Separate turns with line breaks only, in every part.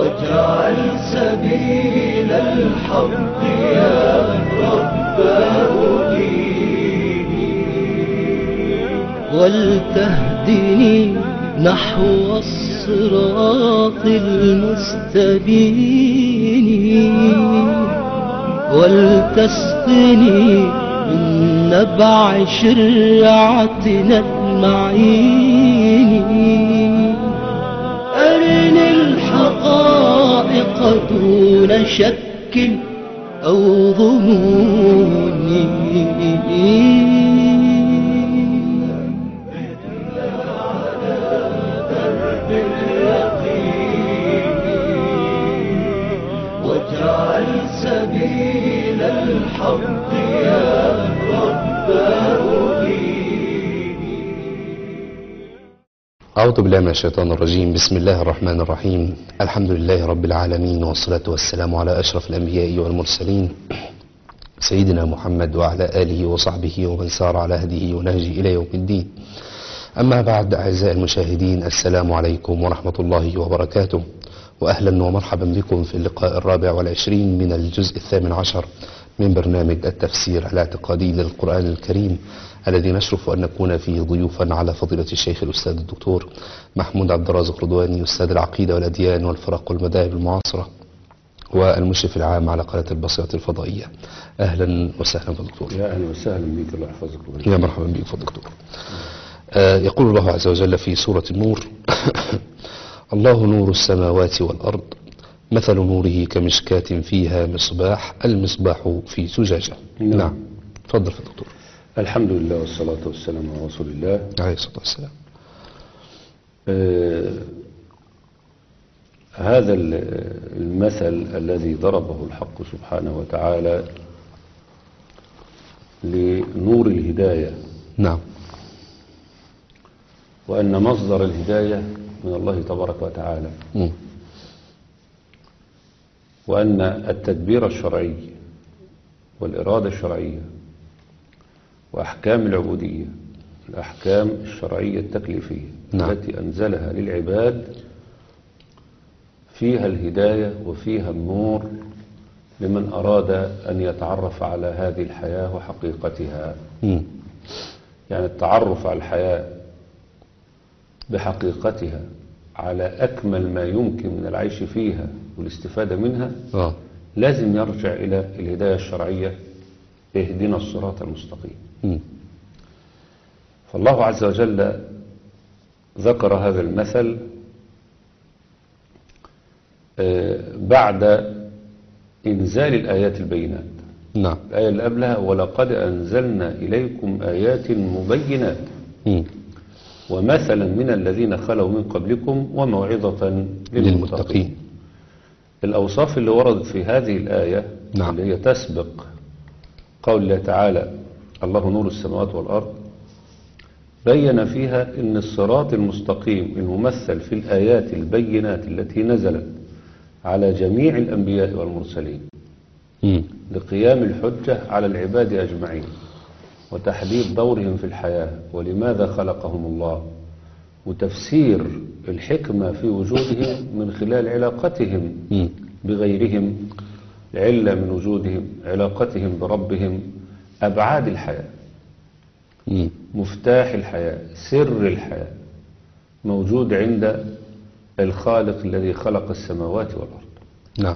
واجعل سبيل الحق يا رب أهديني ولتهدني نحو الصراط المستبين ولتسقني من نبع شرعتنا المعين أرني الحقائق دون شك أو ظنون واجعل سبيل الحق يا رب
أعوذ بالله من الشيطان الرجيم بسم الله الرحمن الرحيم الحمد لله رب العالمين والصلاة والسلام على أشرف الأنبياء والمرسلين سيدنا محمد وعلى آله وصحبه ومن سار على هديه ونهجه إلى يوم الدين أما بعد أعزائي المشاهدين السلام عليكم ورحمة الله وبركاته وأهلا ومرحبا بكم في اللقاء الرابع والعشرين من الجزء الثامن عشر من برنامج التفسير الاعتقادي للقرآن الكريم الذي نشرف أن نكون فيه ضيوفا على فضيلة الشيخ الأستاذ الدكتور محمود عبد الرازق رضواني أستاذ العقيدة والأديان والفرق والمذاهب المعاصرة والمشرف العام على قناة البصيرة الفضائية أهلا وسهلا بالدكتور
يا اهلا وسهلا بك الله يحفظك ويبارك
يا مرحبا بك فضل دكتور آه يقول الله عز وجل في سورة النور الله نور السماوات والأرض مثل نوره كمشكاة فيها مصباح المصباح في زجاجة
نعم.
نعم تفضل فضل دكتور
الحمد لله والصلاة والسلام على رسول الله
عليه الصلاة والسلام
آه هذا ال- المثل الذي ضربه الحق سبحانه وتعالى لنور الهداية
نعم
وأن مصدر الهداية من الله تبارك وتعالى
مم.
وأن التدبير الشرعي والإرادة الشرعية وأحكام العبودية الأحكام الشرعية التكليفية
نعم.
التي أنزلها للعباد فيها الهداية وفيها النور لمن أراد أن يتعرف على هذه الحياة وحقيقتها
مم.
يعني التعرف على الحياة بحقيقتها على أكمل ما يمكن من العيش فيها والاستفادة منها
آه.
لازم يرجع إلى الهداية الشرعية اهدنا الصراط المستقيم
مم.
فالله عز وجل ذكر هذا المثل آه، بعد إنزال الآيات البينات
نعم
الآية اللي قبلها ولقد أنزلنا إليكم آيات مبينات
مم.
ومثلا من الذين خلوا من قبلكم وموعظة للمتقين
للمتقين
الأوصاف اللي وردت في هذه الآية
نعم.
اللي هي تسبق قول الله تعالى الله نور السماوات والأرض بين فيها أن الصراط المستقيم الممثل في الآيات البينات التي نزلت على جميع الأنبياء والمرسلين
مم.
لقيام الحجة على العباد أجمعين وتحديد دورهم في الحياة ولماذا خلقهم الله وتفسير الحكمة في وجودهم من خلال علاقتهم
مم.
بغيرهم العلة من وجودهم علاقتهم بربهم أبعاد الحياة
مم.
مفتاح الحياة سر الحياة موجود عند الخالق الذي خلق السماوات والأرض
نعم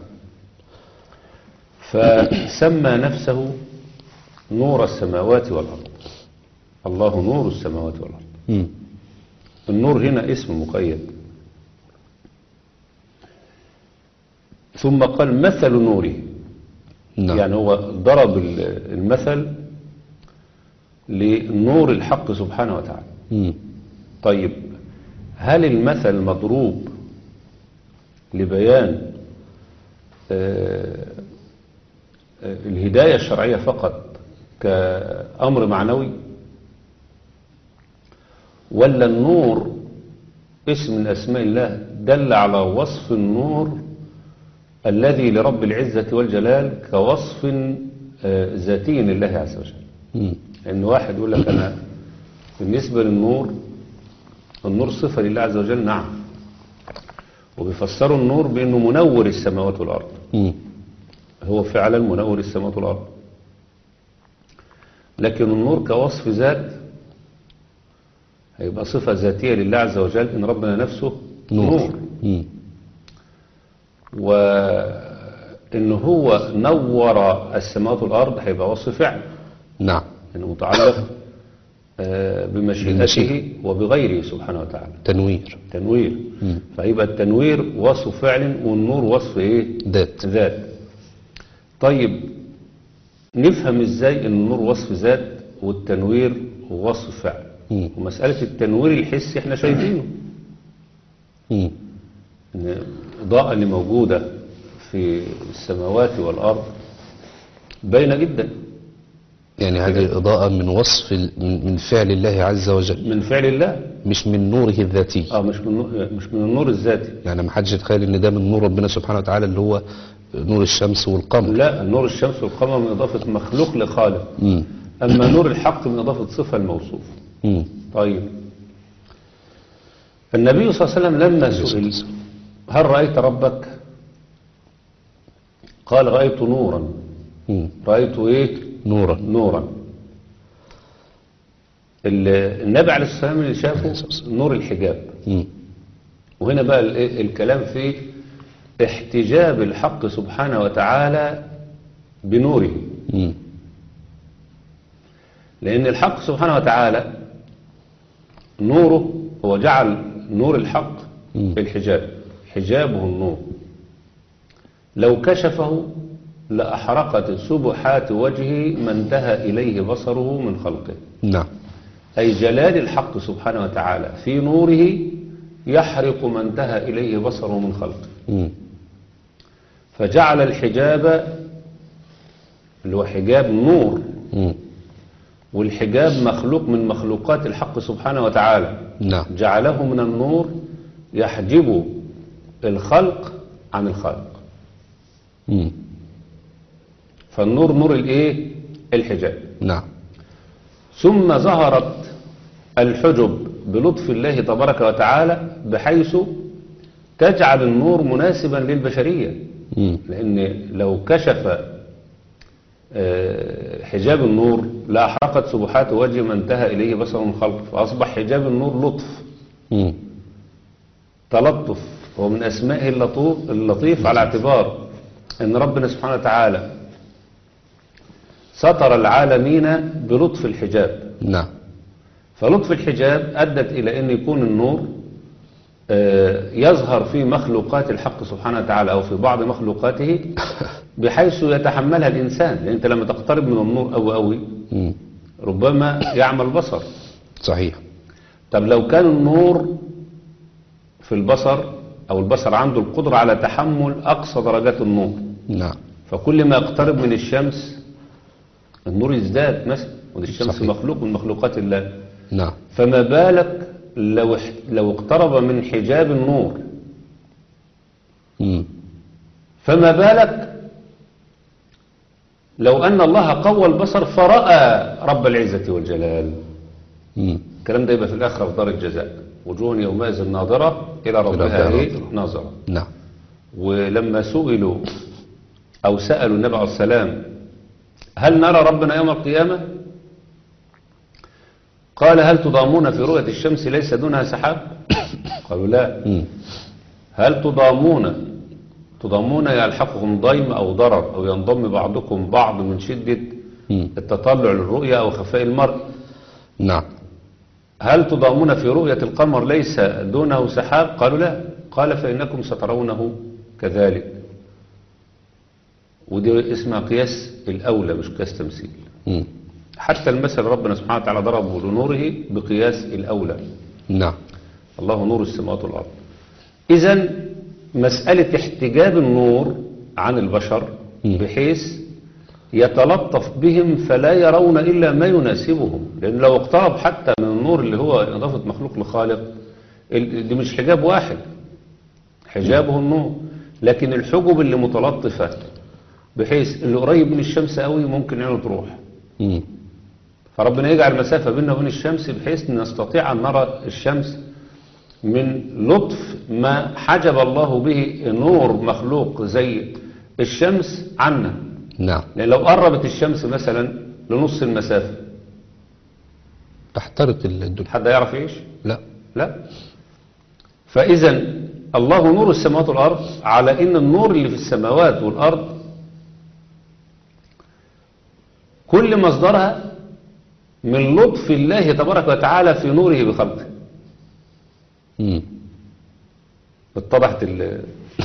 فسمى نفسه نور السماوات والأرض الله نور السماوات والأرض
مم.
النور هنا اسم مقيد ثم قال مثل نوره
نعم
يعني هو ضرب ال- المثل لنور الحق سبحانه وتعالى
مم.
طيب هل المثل مضروب لبيان آه، آه، الهداية الشرعية فقط كأمر معنوي ولا النور اسم من أسماء الله دل على وصف النور الذي لرب العزة والجلال كوصف آه، ذاتي لله عز وجل
مم.
ان واحد يقول لك انا بالنسبة للنور النور صفة لله عز وجل نعم وبيفسروا النور بأنه منور السماوات والأرض
مم.
هو فعلا منور السماوات والأرض لكن النور كوصف ذات هيبقى صفة ذاتية لله عز وجل إن ربنا نفسه
نور,
نور.
مم.
وإن هو نور السماوات والأرض هيبقى وصف فعل
نعم
إنه متعلق آه، بمشيئته
بمشيئة.
وبغيره سبحانه وتعالى
تنوير
تنوير
مم.
فيبقى التنوير وصف فعل والنور وصف ايه
ذات
ذات طيب نفهم ازاي ان النور وصف ذات والتنوير وصف فعل
مم.
ومسألة التنوير الحسي احنا شايفينه
مم.
ان الإضاءة اللي موجودة في السماوات والأرض باينة جدا
يعني هذه الإضاءة من وصف ال- من من فعل الله عز وجل
من فعل الله
مش من نوره الذاتي
اه مش من نور- مش من النور الذاتي
يعني ما حدش يتخيل ان ده من نور ربنا سبحانه وتعالى اللي هو نور الشمس والقمر
لا نور الشمس والقمر من إضافة مخلوق لخالق
مم.
أما نور الحق من إضافة صفة الموصوف
مم.
طيب النبي صلى الله عليه وسلم لما سئل هل رأيت ربك قال رأيت نورا
مم.
رأيت ايه
نورا
نورا ال- النبي عليه الصلاة والسلام اللي شافه نور الحجاب
مم.
وهنا بقى ال- إيه الكلام في احتجاب الحق سبحانه وتعالى بنوره
مم.
لأن الحق سبحانه وتعالى نوره هو جعل نور الحق
مم.
في الحجاب حجابه النور لو كشفه لأحرقت سبحات وجهه ما انتهى إليه بصره من خلقه
نعم
أي جلال الحق سبحانه وتعالى في نوره يحرق ما انتهى إليه بصره من خلقه
مم.
فجعل الحجاب اللي هو حجاب نور
مم.
والحجاب مخلوق من مخلوقات الحق سبحانه وتعالى
نعم
جعله من النور يحجب الخلق عن الخالق
مم.
فالنور نور الايه الحجاب
نعم
ثم ظهرت الحجب بلطف الله تبارك وتعالى بحيث تجعل النور مناسبا للبشرية
مم.
لأن لو كشف آه، حجاب النور لأحرقت سبحات وجه ما انتهى إليه بصر من خلق فأصبح حجاب النور لطف
مم.
تلطف هو من أسمائه اللطوف اللطيف على اعتبار أن ربنا سبحانه وتعالى ستر العالمين بلطف الحجاب
نعم
فلطف الحجاب أدت إلى أن يكون النور آه، يظهر في مخلوقات الحق سبحانه وتعالى أو في بعض مخلوقاته بحيث يتحملها الإنسان لأن أنت لما تقترب من النور أوي أوي
مم.
ربما يعمى البصر
صحيح
طب لو كان النور في البصر أو البصر عنده القدرة على تحمل أقصى درجات النور
نعم
فكل ما يقترب من الشمس النور يزداد مثلا ودي الشمس
صحيح.
مخلوق من مخلوقات الله
نعم
فما بالك لو اح- لو اقترب من حجاب النور
مم.
فما بالك لو أن الله قوى البصر فرأى رب العزة والجلال
مم.
الكلام ده يبقى في الآخرة في دار الجزاء وجوه يومئذ ناظرة إلى ربها
ربها
إيه؟
ناظرة.
ناظرة
نعم
ولما سئلوا أو سألوا النبي عليه السلام هل نرى ربنا يوم القيامة قال هل تضامون في رؤية الشمس ليس دونها سحاب قالوا لا
مم.
هل تضامون تضامون يلحقكم ضيم أو ضرر أو ينضم بعضكم بعض من شدة
مم.
التطلع للرؤية أو خفاء المرء
نعم
هل تضامون في رؤية القمر ليس دونه سحاب قالوا لا قال فإنكم سترونه كذلك ودي اسمها قياس الأولى مش قياس تمثيل
مم.
حتى المثل ربنا سبحانه وتعالى ضربه لنوره بقياس الأولى
نعم
الله نور السماوات والأرض إذا مسألة احتجاب النور عن البشر
مم.
بحيث يتلطف بهم فلا يرون إلا ما يناسبهم لأن لو اقترب حتى من النور اللي هو إضافة مخلوق لخالق ال- دي مش حجاب واحد حجابه النور لكن الحجب اللي متلطفة بحيث اللي قريب من الشمس قوي ممكن عينه تروح
مم.
فربنا يجعل مسافة بيننا وبين الشمس بحيث نستطيع أن نرى الشمس من لطف ما حجب الله به نور مخلوق زي الشمس عنا
نعم
لأن لو قربت الشمس مثلا لنص المسافة
تحترق الدنيا
حد يعرف ايش
لا
لا فإذا الله نور السماوات والأرض على إن النور اللي في السماوات والأرض كل مصدرها من لطف الله تبارك وتعالى في نوره بخلقه
مم.
اتضحت ال-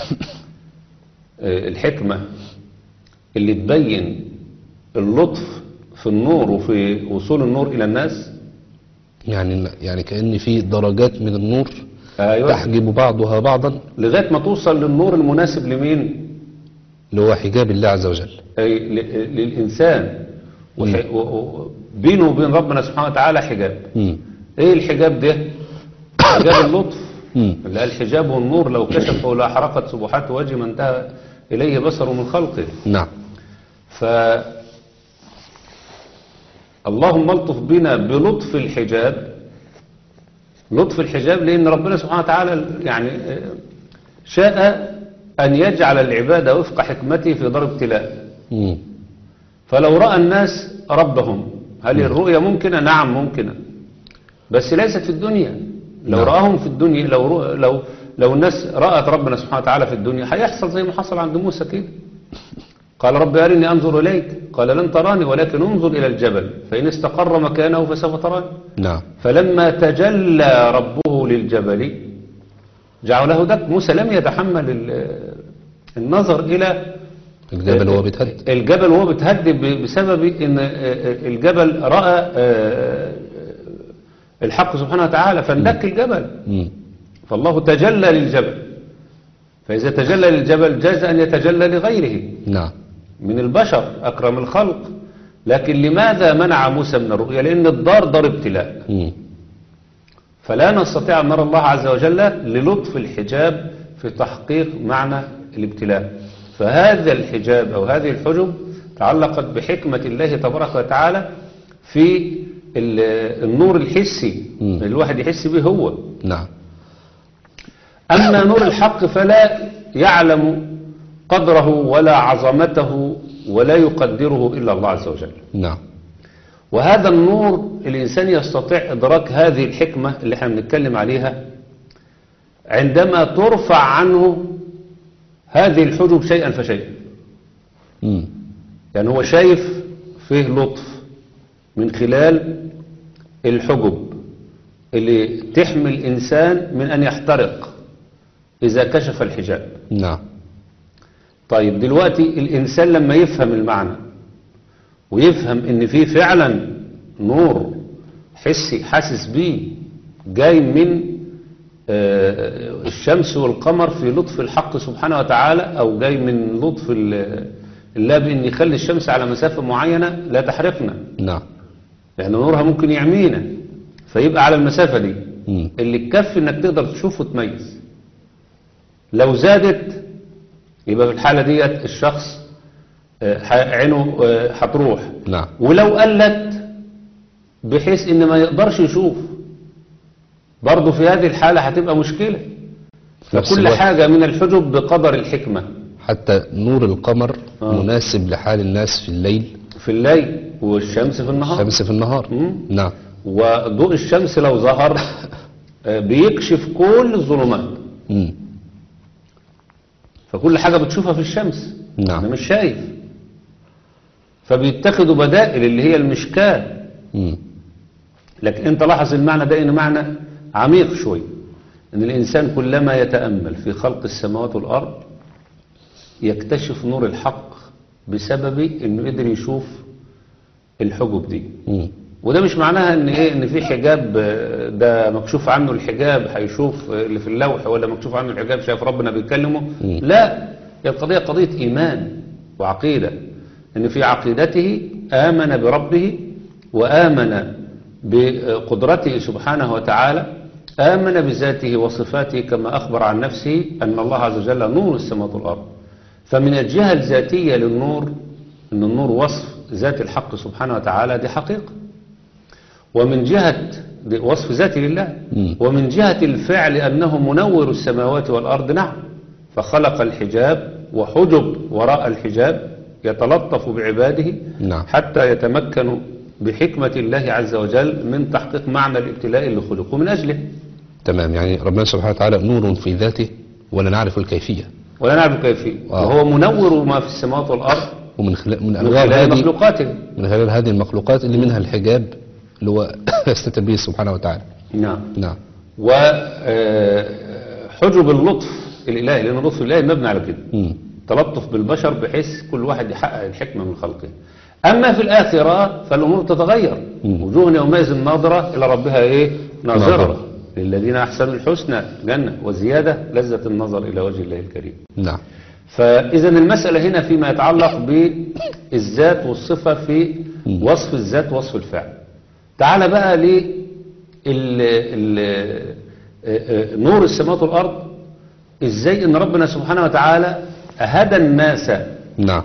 الحكمة اللي تبين اللطف في النور وفي وصول النور إلى الناس
يعني يعني كأن في درجات من النور
أيوة
تحجب بعضها بعضا
لغاية ما توصل للنور المناسب لمين
اللي هو حجاب الله عز وجل
أي ل- للإنسان وح- و- و- بينه وبين ربنا سبحانه وتعالى حجاب
مم.
ايه الحجاب ده حجاب اللطف
مم.
اللي الحجاب والنور لو كشفه لأحرقت سبحات وجه من انتهى إليه بصره من خلقه
نعم
ف اللهم الطف بنا بلطف الحجاب لطف الحجاب لأن ربنا سبحانه وتعالى يعني آه، شاء أن يجعل العبادة وفق حكمته في دار ابتلاء
مم.
فلو رأى الناس ربهم هل الرؤية ممكنة؟ نعم ممكنة بس ليست في الدنيا لو
نعم.
رآهم في الدنيا لو رؤ- لو لو الناس رأت ربنا سبحانه وتعالى في الدنيا هيحصل زي ما حصل عند موسى كده قال رب أرني أنظر إليك قال لن تراني ولكن انظر إلى الجبل فإن استقر مكانه فسوف تراني
نعم
فلما تجلى ربه للجبل جعله دك موسى لم يتحمل ال- النظر إلى
الجبل وهو بيتهد
الجبل وهو بيتهد ب- بسبب ان الجبل رأى الحق سبحانه وتعالى فاندك الجبل
مم.
فالله تجلى للجبل فإذا تجلى للجبل جاز أن يتجلى لغيره
نعم
من البشر أكرم الخلق لكن لماذا منع موسى من الرؤيا لأن الدار دار ابتلاء
مم.
فلا نستطيع أن نرى الله عز وجل للطف الحجاب في تحقيق معنى الابتلاء فهذا الحجاب أو هذه الحجب تعلقت بحكمة الله تبارك وتعالى في ال- النور الحسي
مم.
اللي الواحد يحس به هو
نعم
أما نور الحق فلا يعلم قدره ولا عظمته ولا يقدره إلا الله عز وجل
نعم
وهذا النور الإنسان يستطيع إدراك هذه الحكمة اللي احنا بنتكلم عليها عندما ترفع عنه هذه الحجب شيئا فشيئا
مم.
يعني هو شايف فيه لطف من خلال الحجب اللي تحمي الإنسان من أن يحترق إذا كشف الحجاب
نعم
طيب دلوقتي الإنسان لما يفهم المعنى ويفهم ان في فعلا نور حسي حاسس بيه جاي من آه، الشمس والقمر في لطف الحق سبحانه وتعالى او جاي من لطف ال- الله بان يخلي الشمس على مسافة معينة لا تحرقنا
نعم
لان نورها ممكن يعمينا فيبقى على المسافة دي
مم.
اللي تكفي انك تقدر تشوف وتميز لو زادت يبقى في الحالة ديت الشخص آه، ح- عينه آه، هتروح
نعم
ولو قلت بحيث ان ما يقدرش يشوف برضه في هذه الحالة هتبقى مشكلة
في نفس
فكل
الوقت
حاجة من الحجب بقدر الحكمة
حتى نور القمر
آه.
مناسب لحال الناس في الليل
في الليل والشمس في النهار
الشمس في النهار
مم.
نعم
وضوء الشمس لو ظهر آه، بيكشف كل الظلمات
مم.
فكل حاجة بتشوفها في الشمس
نعم.
أنا مش شايف فبيتخذوا بدائل اللي هي المشكاه
مم.
لكن انت لاحظ المعنى ده انه معنى عميق شوي ان الانسان كلما يتأمل في خلق السماوات والارض يكتشف نور الحق بسبب انه قدر يشوف الحجب دي
مم.
وده مش معناها ان ايه ان في حجاب آه، ده مكشوف عنه الحجاب هيشوف آه، اللي في اللوح ولا مكشوف عنه الحجاب شايف ربنا بيكلمه
مم.
لا هي القضيه قضيه ايمان وعقيده ان في عقيدته امن بربه وامن بقدرته سبحانه وتعالى امن بذاته وصفاته كما اخبر عن نفسه ان الله عز وجل نور السماوات والارض فمن الجهه الذاتيه للنور ان النور وصف ذات الحق سبحانه وتعالى دي حقيقه ومن جهة ده وصف ذاتي لله
مم.
ومن جهة الفعل أنه منور السماوات والأرض نعم فخلق الحجاب وحجب وراء الحجاب يتلطف بعباده
نعم.
حتى يتمكنوا بحكمة الله عز وجل من تحقيق معنى الابتلاء اللي خلقوا من أجله
تمام يعني ربنا سبحانه وتعالى نور في ذاته ولا نعرف الكيفية
ولا نعرف كيفية
آه.
وهو منور ما في السماوات والأرض
ومن خلال من
من
أنوار
خلال
هذه
مخلوقاته
من خلال هذه المخلوقات اللي منها الحجاب اللي هو استتر به سبحانه وتعالى
نعم
نعم
وحجب اللطف الإلهي لأن اللطف الإلهي مبني على كده
مم.
تلطف بالبشر بحيث كل واحد يحقق الحكمة من خلقه أما في الآخرة فالأمور تتغير
مم.
وجوه يومئذ ناظرة إلى ربها إيه ناظرة
ناظرة.
للذين أحسنوا الحسنى جنة وزيادة لذة النظر إلى وجه الله الكريم
نعم
فإذا المسألة هنا فيما يتعلق بالذات والصفة في
مم.
وصف الذات ووصف الفعل تعال بقى ل ال- ال- آه، آه، نور السماوات والأرض إزاي إن ربنا سبحانه وتعالى هدى الناس
نعم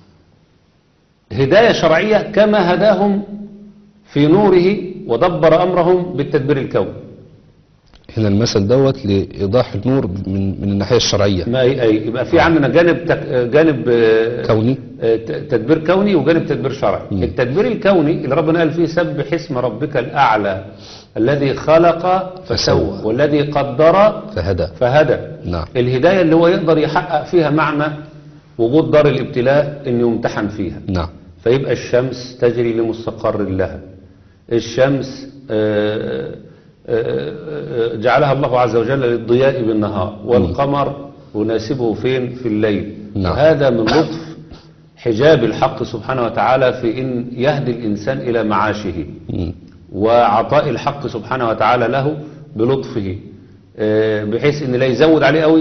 هداية شرعية كما هداهم في نوره ودبر أمرهم بالتدبير الكوني
هنا المثل دوت لإيضاح النور من من الناحية الشرعية
ما أي أي يبقى في عندنا جانب تك جانب آه،
كوني
آه، ت- تدبير كوني وجانب تدبير شرعي
مم.
التدبير الكوني اللي ربنا قال فيه سبح اسم ربك الأعلى الذي خلق فسوى
فسوى.
والذي قدر
فهدى
فهدى
نعم
الهداية اللي هو يقدر يحقق فيها معنى وجود دار الابتلاء انه يمتحن فيها
نعم
فيبقى الشمس تجري لمستقر لها الشمس آه، آه، آه، جعلها الله عز وجل للضياء بالنهار والقمر يناسبه فين في الليل
نعم.
وهذا من لطف حجاب الحق سبحانه وتعالى في ان يهدي الانسان الى معاشه
مم.
وعطاء الحق سبحانه وتعالى له بلطفه آه، بحيث ان لا يزود عليه قوي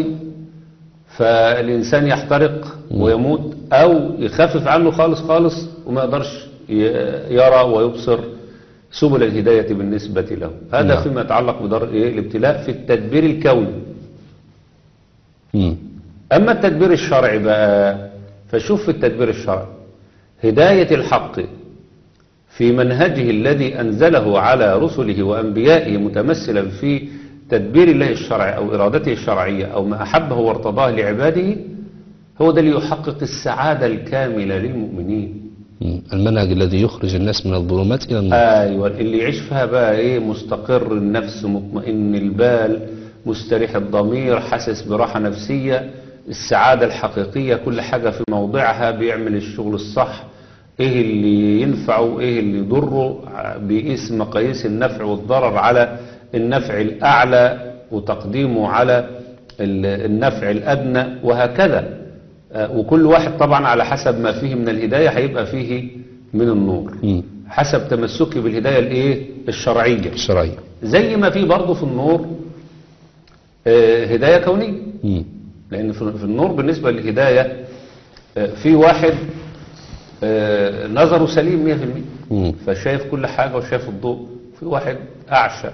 فالإنسان يحترق ويموت أو يخفف عنه خالص خالص وما يقدرش ي- يرى ويبصر سبل الهداية بالنسبة له هذا
نعم.
فيما يتعلق بدار إيه؟ الابتلاء في التدبير الكوني
مم.
أما التدبير الشرعي بقى فشوف في التدبير الشرعي هداية الحق في منهجه الذي أنزله على رسله وأنبيائه متمثلا في تدبير الله الشرعي أو إرادته الشرعية أو ما أحبه وارتضاه لعباده هو ده اللي يحقق السعادة الكاملة للمؤمنين
مم. المنهج الذي يخرج الناس من الظلمات إلى النور
ايوه اللي يعيش فيها بقى ايه مستقر النفس مطمئن البال مستريح الضمير حاسس براحة نفسية السعادة الحقيقية كل حاجة في موضعها بيعمل الشغل الصح ايه اللي ينفعه ايه اللي يضره بيقيس مقاييس النفع والضرر على النفع الأعلى وتقديمه على ال- النفع الأدنى وهكذا آه، وكل واحد طبعا على حسب ما فيه من الهداية هيبقى فيه من النور
مم.
حسب تمسكي بالهداية الايه الشرعية
الشرعية
زي ما في برضه في النور آه، هداية كونية
مم.
لأن في في النور بالنسبة للهداية آه، في واحد آه، نظره سليم 100%
مم.
فشايف كل حاجة وشايف الضوء في واحد أعشى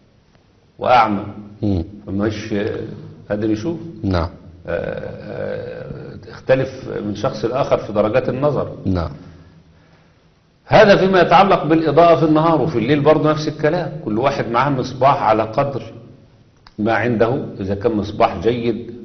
وأعمى
مم.
فمش آه، قادر يشوف
نعم
آه، آه، اختلف من شخص لآخر في درجات النظر
نعم
هذا فيما يتعلق بالإضاءة في النهار وفي الليل برضه نفس الكلام كل واحد معاه مصباح على قدر ما عنده إذا كان مصباح جيد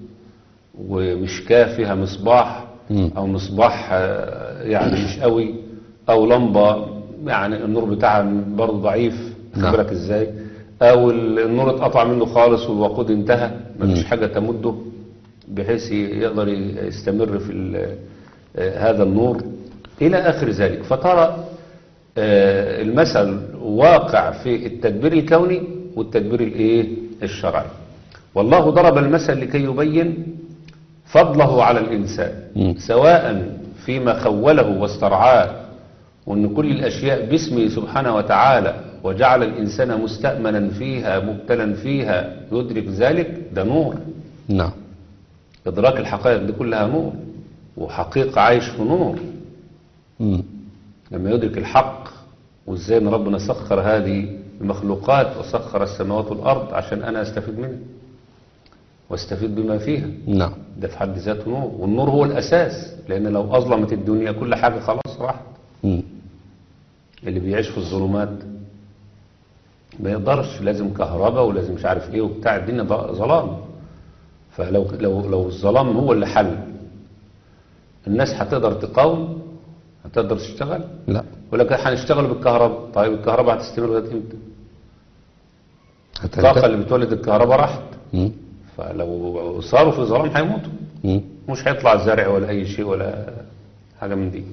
ومشكاة فيها مصباح
مم.
أو مصباح آه، يعني مش قوي أو لمبة يعني النور بتاعها برضه ضعيف
نعم.
خبرك إزاي أو ال- النور اتقطع منه خالص والوقود انتهى مفيش
مم.
حاجة تمده بحيث يقدر يستمر في ال- آه، هذا النور إلى آخر ذلك فترى آه، المثل واقع في التدبير الكوني والتدبير الايه الشرعي والله ضرب المثل لكي يبين فضله على الإنسان
مم.
سواء فيما خوله واسترعاه وأن كل الأشياء باسمه سبحانه وتعالى وجعل الإنسان مستأمنا فيها مبتلا فيها يدرك ذلك ده نور
نعم
إدراك الحقائق دي كلها نور وحقيقة عايش في نور
مم.
لما يدرك الحق وازاي ان ربنا سخر هذه المخلوقات وسخر السماوات والارض عشان انا استفيد منها واستفيد بما فيها
نعم
ده في حد ذاته نور والنور هو الاساس لان لو اظلمت الدنيا كل حاجه خلاص راحت
مم.
اللي بيعيش في الظلمات ما يقدرش لازم كهرباء ولازم مش عارف ايه وبتاع الدنيا ظ- ظلام فلو لو لو الظلام هو اللي حل الناس هتقدر تقاوم هتقدر تشتغل
لا
ولا كده هنشتغل بالكهرباء طيب الكهرباء هتستمر لغايه امتى الطاقه
هتنتهي
اللي بتولد الكهرباء راحت
مم.
فلو صاروا في ظلام هيموتوا
مم.
مش هيطلع زرع ولا أي شيء ولا حاجة من دي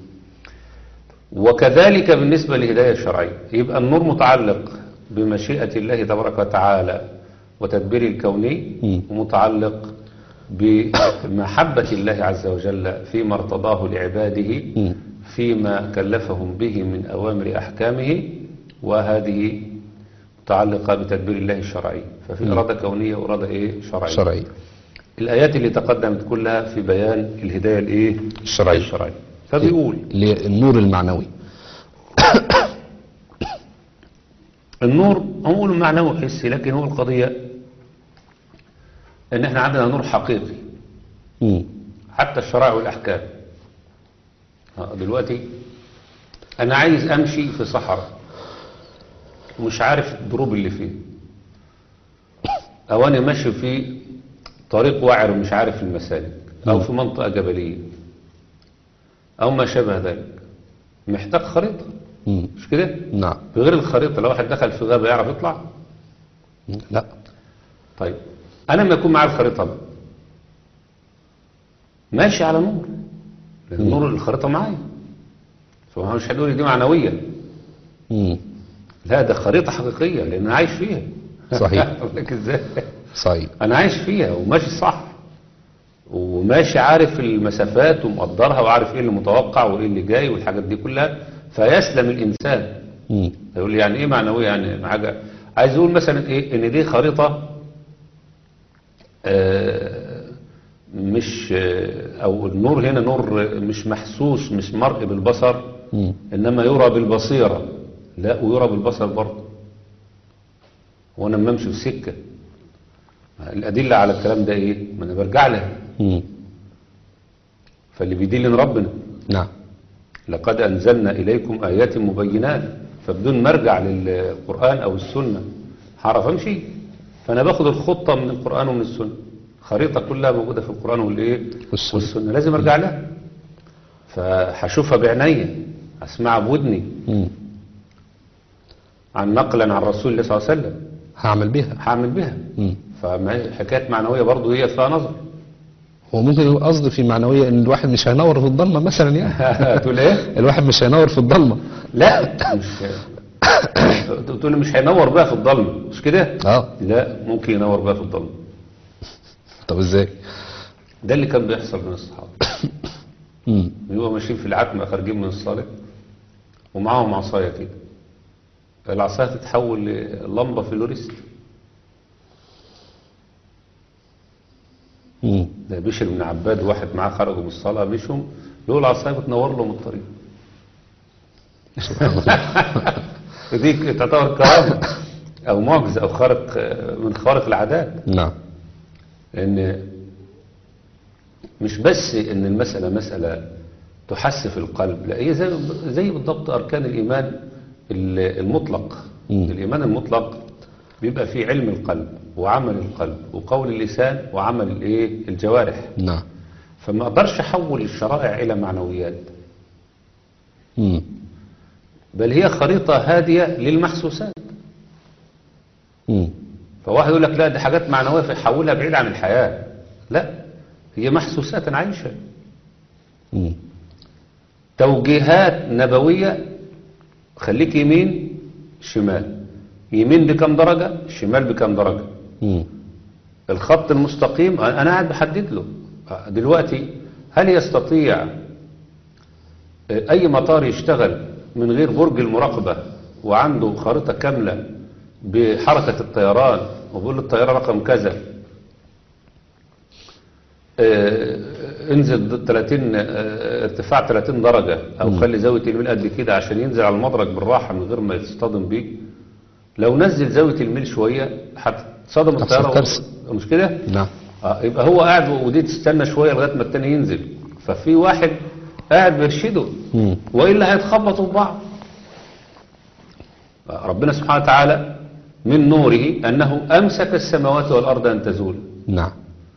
وكذلك بالنسبة للهداية الشرعية يبقى النور متعلق بمشيئة الله تبارك وتعالى وتدبير الكوني
مم.
ومتعلق بمحبة الله عز وجل فيما ارتضاه لعباده
مم.
فيما كلفهم به من أوامر أحكامه وهذه متعلقة بتدبير الله الشرعي ففي إرادة كونية وإرادة إيه شرعية
شرعي
الآيات اللي تقدمت كلها في بيان الهداية الإيه
الشرعية.
الشرعية فبيقول
للنور المعنوي
النور هو معنوي حسي لكن هو القضية ان احنا عندنا نور حقيقي
مم.
حتى الشرائع والأحكام آه، دلوقتي أنا عايز أمشي في صحراء ومش عارف الدروب اللي فيه أو أنا ماشي في طريق وعر ومش عارف المسالك أو في منطقة جبلية أو ما شابه ذلك محتاج خريطة
مم.
مش كده؟
نعم
بغير الخريطة لو واحد دخل في غابة يعرف يطلع
لا
طيب أنا لما يكون معايا الخريطة بقى ماشي على نور لأن نور الخريطة معايا فهو مش هتقولي دي معنوية
مم.
لا ده خريطة حقيقية لأن أنا عايش فيها
صحيح.
أقول لك إزاي
صحيح
أنا عايش فيها وماشي صح وماشي عارف المسافات ومقدرها وعارف إيه اللي متوقع وإيه اللي جاي والحاجات دي كلها فيسلم الإنسان
مم.
يقول لي يعني ايه معنويه يعني حاجه عايز يقول مثلا ايه ان دي خريطه آه، مش آه، او النور هنا نور مش محسوس مش مرئي بالبصر
مم.
انما يرى بالبصيره لا ويرى بالبصر برضه وانا لما امشي في سكه الادله على الكلام ده ايه ما انا برجع لها
مم.
فاللي بيدلني ربنا
نعم
لقد أنزلنا إليكم آيات مبينات فبدون ما ارجع للقرآن أو السنة هعرف أمشي فأنا باخد الخطة من القرآن ومن السنة خريطة كلها موجودة في القرآن والإيه
والسنة.
والسنة لازم أرجع لها فهشوفها بعيني أسمعها بودني
مم.
عن نقلا عن رسول الله صلى الله عليه وسلم
هعمل بيها
هعمل بها
مم.
فحكاية معنوية برضو هي فيها نظر
هو ممكن يبقى قصد في معنوية ان الواحد مش هينور في الضلمة مثلا يعني
تقول إيه؟
الواحد مش هينور في الضلمة
لا مش تقول لي مش هينور بقى في الضلمة مش كده؟
اه
لا ممكن ينور بقى في الضلمة
طب ازاي
ده اللي كان بيحصل من الصحابة
مم.
بيبقوا ماشيين في العتمة خارجين من الصلاة ومعاهم عصاية كده العصاية تتحول للمبة فلوريست
مم.
ده بشر بن عباد واحد معاه خرجوا من الصلاة مشوا له العصاية بتنور لهم الطريق دي تعتبر كرامة أو معجزة أو خارق من خوارق العادات
نعم
لأن مش بس إن المسألة مسألة تحس في القلب لا هي زي, زي بالضبط أركان الإيمان ال- المطلق
مم.
الإيمان المطلق بيبقى فيه علم القلب وعمل القلب وقول اللسان وعمل الإيه الجوارح
نعم
فما أقدرش أحول الشرائع إلى معنويات
مم.
بل هي خريطة هادية للمحسوسات
مم.
فواحد يقول لك لا دي حاجات معنوية فيحولها بعيد عن الحياة لا هي محسوسات أنا عايشة
مم.
توجيهات نبوية خليك يمين شمال يمين بكم درجة شمال بكم درجة
مم.
الخط المستقيم أنا قاعد بحدد له دلوقتي هل يستطيع أي مطار يشتغل من غير برج المراقبة وعنده خارطة كاملة بحركة الطيران وبيقول له الطيارة رقم كذا آه، انزل ضد 30 آه، ارتفاع 30 درجة او خلي زاوية الميل قد كده عشان ينزل على المدرج بالراحة من غير ما يصطدم بيه لو نزل زاوية الميل شوية هتصطدم
تحصل
الطيارة
كارثة.
مش كده؟
نعم
اه يبقى هو قاعد ودي تستنى شوية لغاية ما التاني ينزل ففي واحد قاعد بيرشده
مم.
وإلا هيتخبطوا في بعض ربنا سبحانه وتعالى من نوره أنه أمسك السماوات والأرض أن تزول
نعم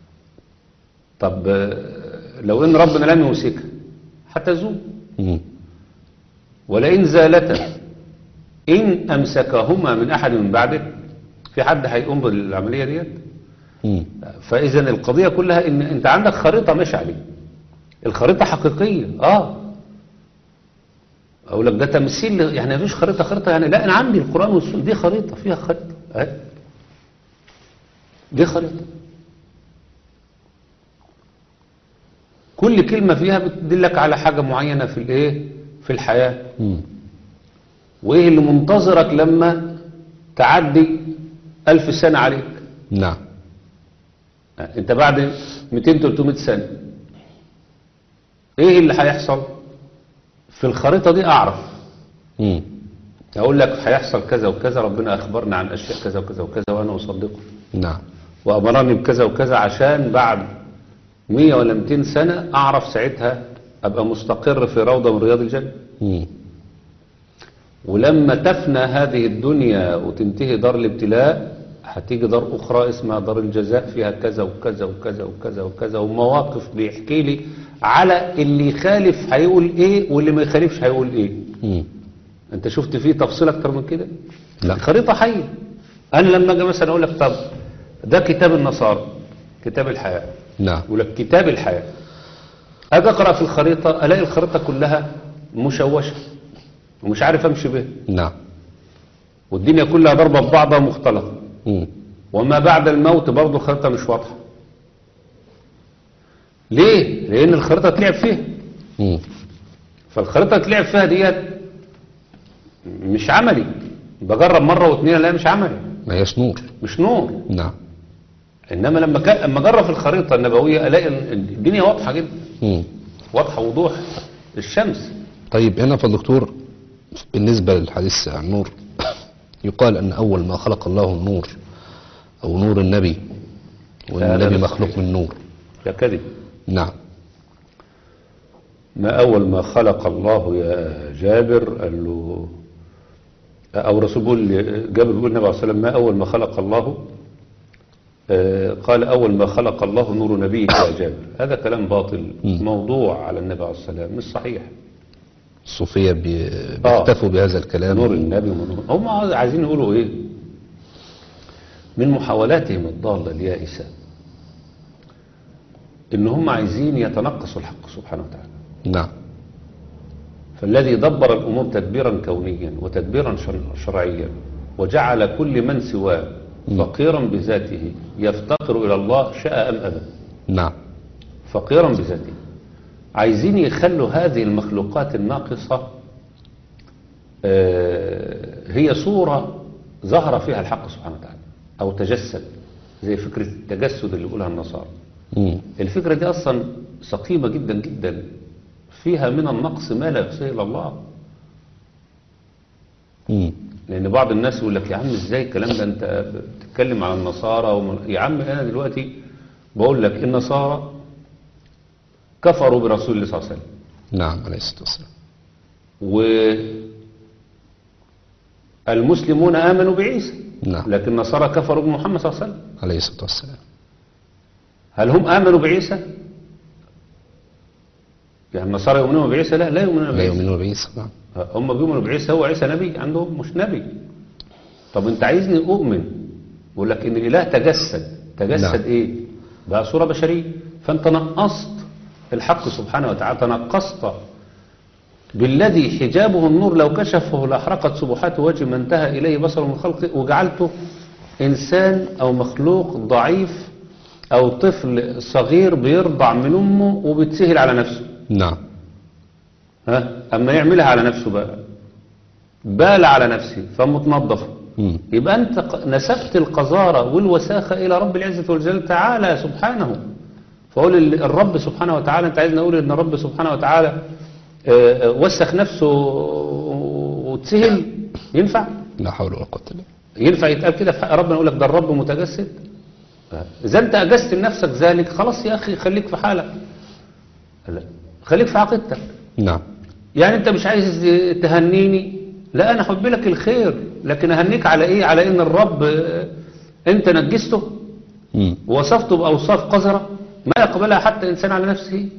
طب آه، لو إن ربنا لم يمسكها حتى تزول
مم.
ولئن زالتا إن أمسكهما من أحد من بعده في حد هيقوم بالعملية ديت
مم.
فإذا القضية كلها إن أنت عندك خريطة ماشي عليها الخريطة حقيقية آه أقول لك ده تمثيل ل- يعني مفيش خريطة خريطة يعني لا أنا عندي القرآن والسنة دي خريطة فيها خريطة أهي دي خريطة كل كلمة فيها بتدلك على حاجة معينة في الإيه في الحياة
مم.
وإيه اللي منتظرك لما تعدي ألف سنة عليك
نعم
انت بعد 200 300 سنة ايه اللي هيحصل في الخريطة دي اعرف
مم.
اقول لك هيحصل كذا وكذا ربنا اخبرنا عن اشياء كذا وكذا وكذا وانا اصدقه
نعم
وامرني بكذا وكذا عشان بعد 100 ولا 200 سنة اعرف ساعتها ابقى مستقر في روضة من رياض الجنة
مم.
ولما تفنى هذه الدنيا وتنتهي دار الابتلاء هتيجي دار أخرى اسمها دار الجزاء فيها كذا وكذا وكذا وكذا وكذا ومواقف بيحكي لي على اللي يخالف هيقول ايه واللي ما يخالفش هيقول ايه
مم.
انت شفت فيه تفصيل اكتر من كده
لا.
خريطة حية انا لما اجي مثلا اقول لك طب ده كتاب النصارى كتاب الحياة
نعم
يقول لك كتاب الحياة اجي اقرا في الخريطة الاقي الخريطة كلها مشوشة ومش عارف امشي بيها
نعم
والدنيا كلها ضربة ببعضها مختلطة
مم.
وما بعد الموت برضه الخريطة مش واضحة ليه؟ لأن الخريطة تلعب فيها
مم.
فالخريطة تلعب فيها ديت مش عملي بجرب مرة واثنين لا مش عملي
ما هيش نور
مش نور
نعم
إنما لما كا- لما أجرب في الخريطة النبوية ألاقي ال- الدنيا واضحة جدا
مم.
واضحة وضوح الشمس
طيب هنا فالدكتور بالنسبة للحديث عن النور يقال أن أول ما خلق الله النور أو نور النبي وأن
لا، لا،
النبي
لا،
مخلوق
صحيح.
من نور
ده كذب
نعم
ما أول ما خلق الله يا جابر قال له أو رسول بيقول جابر بيقول النبي عليه الصلاة والسلام ما أول ما خلق الله آه، قال أول ما خلق الله نور نبيه يا جابر هذا كلام باطل
مم.
موضوع على النبي عليه الصلاة والسلام مش صحيح
الصوفية بي- بيكتفوا بهذا الكلام
نور النبي ونور هم عايزين يقولوا إيه من محاولاتهم الضالة اليائسة إن هم عايزين يتنقصوا الحق سبحانه وتعالى
نعم
فالذي دبر الأمور تدبيرا كونيا وتدبيرا شر- شرعيا وجعل كل من سواه فقيرا بذاته يفتقر إلى الله شاء أم أبى
نعم
فقيرا بذاته عايزين يخلوا هذه المخلوقات الناقصة آه، هي صورة ظهر فيها الحق سبحانه وتعالى أو تجسد زي فكرة التجسد اللي يقولها النصارى
مم.
الفكرة دي أصلا سقيمة جدا جدا فيها من النقص ما لا يحصيه إلا الله
مم.
لأن بعض الناس يقول لك يا عم إزاي الكلام ده أنت بتتكلم عن النصارى ومن... يا عم أنا دلوقتي بقول لك النصارى كفروا برسول الله صلى الله عليه وسلم
نعم عليه الصلاة والسلام
والمسلمون آمنوا بعيسى
نعم
لكن النصارى كفروا بمحمد صلى الله عليه وسلم
عليه الصلاة والسلام
هل هم آمنوا بعيسى؟ يعني النصارى يؤمنون بعيسى؟ لا لا يؤمنون
لا
بعيسى
يؤمنون بعيسى نعم
هم بيؤمنوا بعيسى هو عيسى نبي عندهم مش نبي طب انت عايزني اؤمن بقول لك ان الاله تجسد تجسد
نعم.
ايه بقى صوره بشريه فانت نقصت الحق سبحانه وتعالى تنقصت بالذي حجابه النور لو كشفه لاحرقت سبحات وجه ما انتهى اليه بصره من خلقه وجعلته انسان او مخلوق ضعيف او طفل صغير بيرضع من امه وبيتسهل على نفسه
نعم
ها اما يعملها على نفسه بقى بال على نفسه فمتنظف
مم.
يبقى انت ق- نسبت القذارة والوساخة الى رب العزة والجلال تعالى سبحانه فقول ال- الرب سبحانه وتعالى انت عايزني اقول ان الرب سبحانه وتعالى آه، آه، وسخ نفسه وتسهل ينفع
لا حول ولا قوة إلا بالله
ينفع يتقال كده في حق ربنا يقول لك ده الرب متجسد اذا انت اجزت لنفسك ذلك خلاص يا اخي خليك في حالك لا خليك في عقيدتك
نعم
يعني انت مش عايز تهنيني لا انا احب لك الخير لكن اهنيك على ايه على ان الرب آه، انت نجسته
مم.
ووصفته باوصاف قذره ما يقبلها حتى انسان على نفسه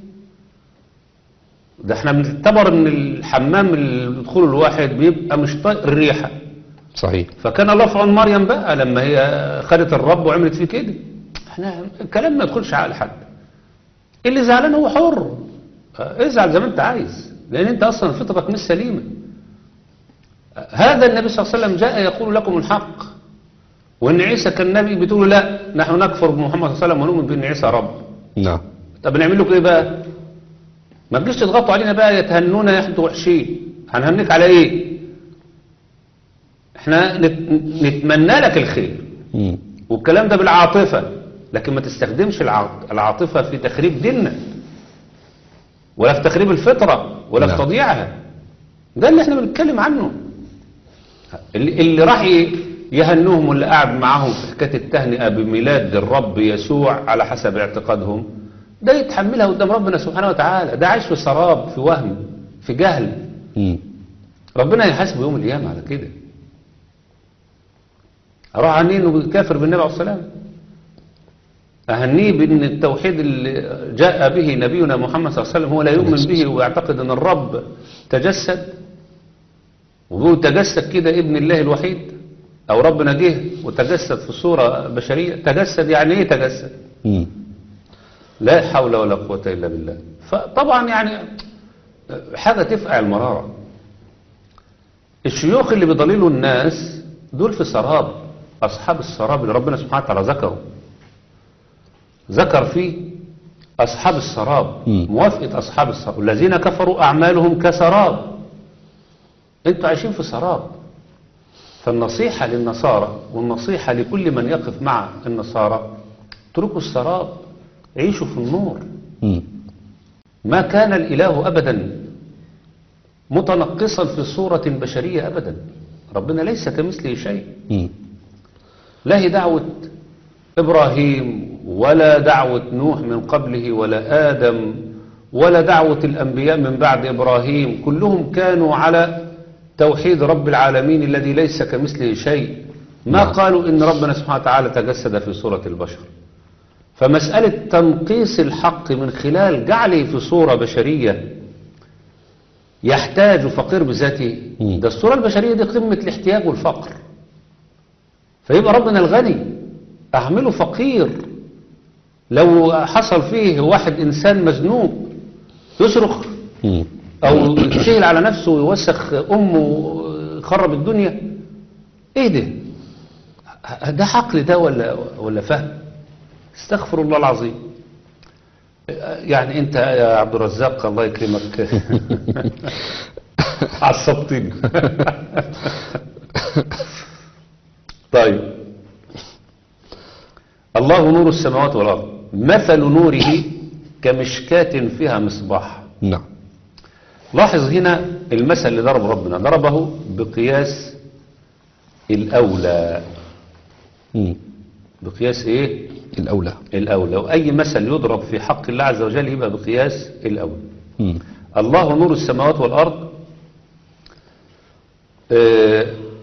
ده احنا بنعتبر ان الحمام اللي بيدخله الواحد بيبقى مش طايق الريحه
صحيح
فكان الله في عون مريم بقى لما هي خدت الرب وعملت فيه كده احنا الكلام ما يدخلش عقل حد اللي زعلان هو حر اه، ازعل زي ما انت عايز لان انت اصلا فطرتك مش سليمه اه، هذا النبي صلى الله عليه وسلم جاء يقول لكم الحق وان عيسى كان نبي بتقولوا لا نحن نكفر بمحمد صلى الله عليه وسلم ونؤمن بان عيسى رب
نعم
طب نعمل لكم ايه بقى ما تجيش تضغطوا علينا بقى يتهنونا يا انتوا وحشين هنهنك على ايه احنا نت- نتمنى لك الخير
مم.
والكلام ده بالعاطفة لكن ما تستخدمش الع- العاطفة في تخريب ديننا ولا في تخريب الفطرة ولا في
نعم.
تضييعها ده اللي احنا بنتكلم عنه اللي, اللي راح ي- يهنوهم واللي قاعد معاهم في حكاية التهنئة بميلاد الرب يسوع على حسب اعتقادهم ده يتحملها قدام ربنا سبحانه وتعالى ده عايش في سراب في وهم في جهل
مم.
ربنا يحاسبه يوم القيامة على كده اروح عنيه انه كافر بالنبي عليه الصلاه والسلام اهنيه بان التوحيد اللي جاء به نبينا محمد صلى الله عليه وسلم هو لا يؤمن به ويعتقد ان الرب تجسد ويقول تجسد كده ابن الله الوحيد او ربنا جه وتجسد في صوره بشريه تجسد يعني ايه تجسد
مم.
لا حول ولا قوة إلا بالله فطبعا يعني حاجة تفقع المرارة الشيوخ اللي بيضللوا الناس دول في سراب أصحاب السراب اللي ربنا سبحانه وتعالى ذكره ذكر فيه أصحاب السراب
مم.
موافقة أصحاب السراب الذين كفروا أعمالهم كسراب انتوا عايشين في سراب فالنصيحة للنصارى والنصيحة لكل من يقف مع النصارى اتركوا السراب عيشوا في النور
مم.
ما كان الإله أبدا متنقصا في صورة بشرية أبدا ربنا ليس كمثله شيء
مم.
لا هي دعوة إبراهيم ولا دعوة نوح من قبله ولا آدم ولا دعوة الأنبياء من بعد إبراهيم كلهم كانوا على توحيد رب العالمين الذي ليس كمثله شيء ما
نعم.
قالوا إن ربنا سبحانه وتعالى تجسد في صورة البشر فمسألة تنقيص الحق من خلال جعله في صورة بشرية يحتاج فقير بذاته
مم.
ده الصورة البشرية دي قمة الاحتياج والفقر فيبقى ربنا الغني أعمله فقير لو حصل فيه واحد إنسان مذنوب يصرخ
مم.
أو يتسهل على نفسه ويوسخ أمه يخرب الدنيا إيه ده ده عقل ده ولا ولا فهم استغفر الله العظيم يعني انت يا عبد الرزاق الله يكرمك عصبتني طيب الله نور السماوات والارض مثل نوره كمشكاة فيها مصباح
نعم
لاحظ هنا المثل اللي ضرب ربنا ضربه بقياس الأولى
مم.
بقياس ايه
الأولى
الأولى وأي مثل يضرب في حق الله عز وجل يبقى بقياس الأولى
مم.
الله نور السماوات والأرض آه،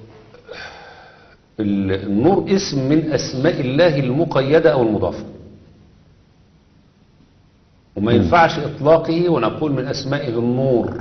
النور اسم من أسماء الله المقيدة أو المضافة وما ينفعش إطلاقه ونقول من أسمائه النور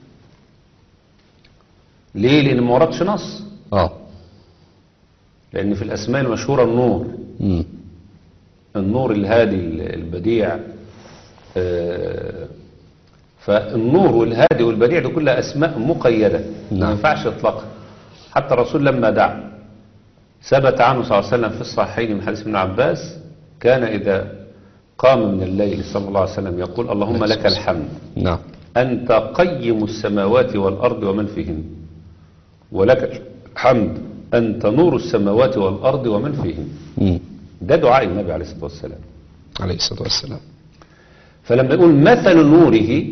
ليه؟ لأن ما وردش نص
اه
لأن في الأسماء المشهورة النور
مم.
النور الهادي البديع آه، فالنور والهادي والبديع دي كلها أسماء مقيدة ما
نعم.
ينفعش إطلاقها حتى الرسول لما دعا ثبت عنه صلى الله عليه وسلم في الصحيحين من حديث ابن عباس كان إذا قام من الليل صلى الله عليه وسلم يقول اللهم لك الحمد
نعم
أنت قيم السماوات والأرض ومن فيهن ولك الحمد أنت نور السماوات والأرض ومن فيهن
مم.
ده دعاء النبي عليه الصلاة والسلام
عليه الصلاة والسلام
فلما يقول مثل نوره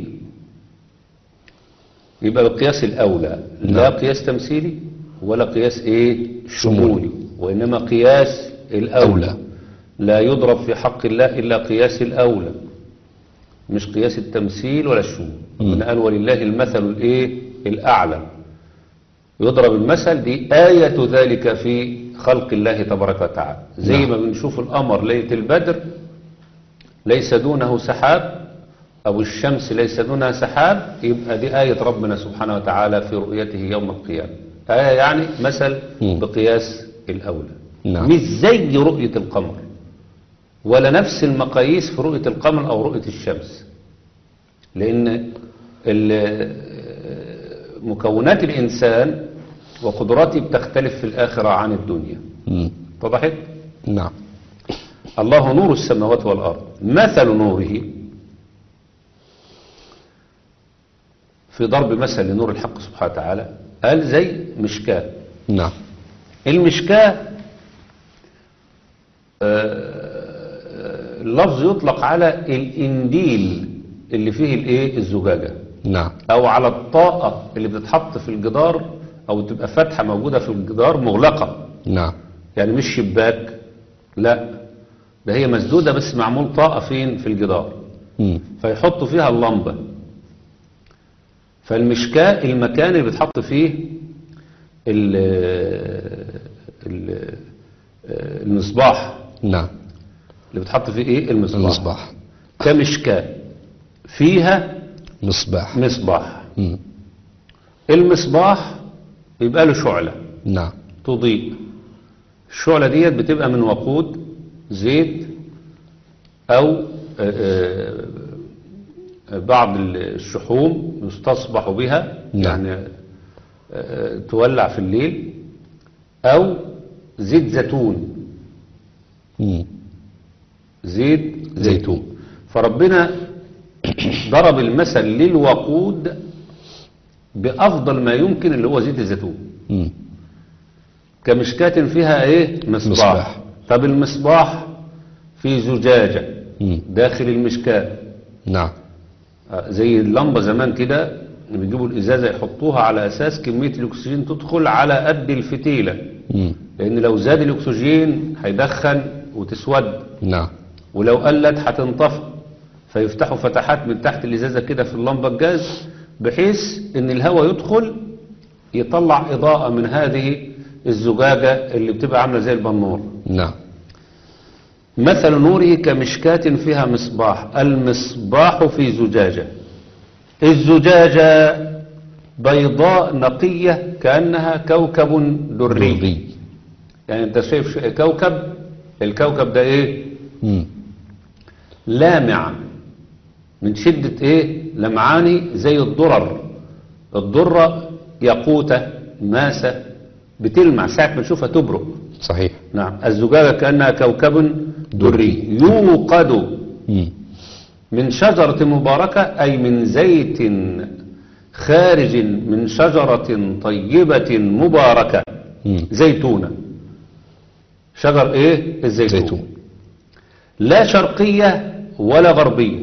يبقى بالقياس الأولى لا
نعم.
قياس تمثيلي ولا قياس إيه
شمولي.
شمولي وإنما قياس الأولى
أولى.
لا يضرب في حق الله إلا قياس الأولى مش قياس التمثيل ولا الشمول
مم.
من قال ولله المثل الإيه الأعلى يضرب المثل دي آية ذلك في خلق الله تبارك وتعالى زي
نعم.
ما بنشوف القمر ليلة البدر ليس دونه سحاب أو الشمس ليس دونها سحاب يبقى دي آية ربنا سبحانه وتعالى في رؤيته يوم القيامة آية يعني مثل
مم.
بقياس الأولى
نعم.
مش زي رؤية القمر ولا نفس المقاييس في رؤية القمر أو رؤية الشمس لأن ال- مكونات الإنسان وقدراته بتختلف في الآخرة عن الدنيا
مم.
اتضحت؟
نعم
الله نور السماوات والأرض مثل نوره في ضرب مثل لنور الحق سبحانه وتعالى قال زي مشكاه
نعم
المشكاة آه، اللفظ يطلق على الإنديل اللي فيه الايه الزجاجة
نعم
أو على الطاقة اللي بتتحط في الجدار أو تبقى فتحة موجودة في الجدار مغلقة
نعم
يعني مش شباك لا ده هي مسدودة بس معمول طاقة فين في الجدار
مم.
فيحطوا فيها اللمبة فالمشكاة المكان اللي بتحط فيه ال ال المصباح
نعم
اللي بتحط فيه ايه المصباح
المصباح
كمشكاة فيها
مصباح
مصباح
مم.
المصباح يبقى له شعلة
نعم
تضيء الشعلة ديت بتبقى من وقود زيت أو آه، آه، بعض الشحوم يستصبح بها
نعم.
يعني آه، تولع في الليل أو زيت زيتون
مم.
زيت
زيتون.
زيتون فربنا ضرب المثل للوقود بأفضل ما يمكن اللي هو زيت الزيتون
مم.
كمشكاة فيها ايه مصباح,
مصباح.
طب المصباح في زجاجة
مم.
داخل المشكاة
نعم
آه، زي اللمبة زمان كده بيجيبوا الإزازة يحطوها على أساس كمية الأكسجين تدخل على قد الفتيلة
مم.
لأن لو زاد الأكسجين هيدخن وتسود
نعم
ولو قلت هتنطفئ فيفتحوا فتحات من تحت الإزازة كده في اللمبة الجاز بحيث إن الهواء يدخل يطلع إضاءة من هذه الزجاجة اللي بتبقى عاملة زي البنور
نعم
مثل نوره كمشكاة فيها مصباح المصباح في زجاجة الزجاجة بيضاء نقية كأنها كوكب دري
دري
يعني انت شايف ش- كوكب الكوكب ده ايه
مم.
لامع من شدة ايه لمعاني زي الضرر الضرة ياقوتة ماسة بتلمع ساعة ما تشوفها تبرق
صحيح
نعم الزجاجة كأنها كوكب دري يوقد
مم.
من شجرة مباركة أي من زيت خارج من شجرة طيبة مباركة
مم.
زيتونة شجر ايه الزيتون
زيتون
لا شرقية ولا غربية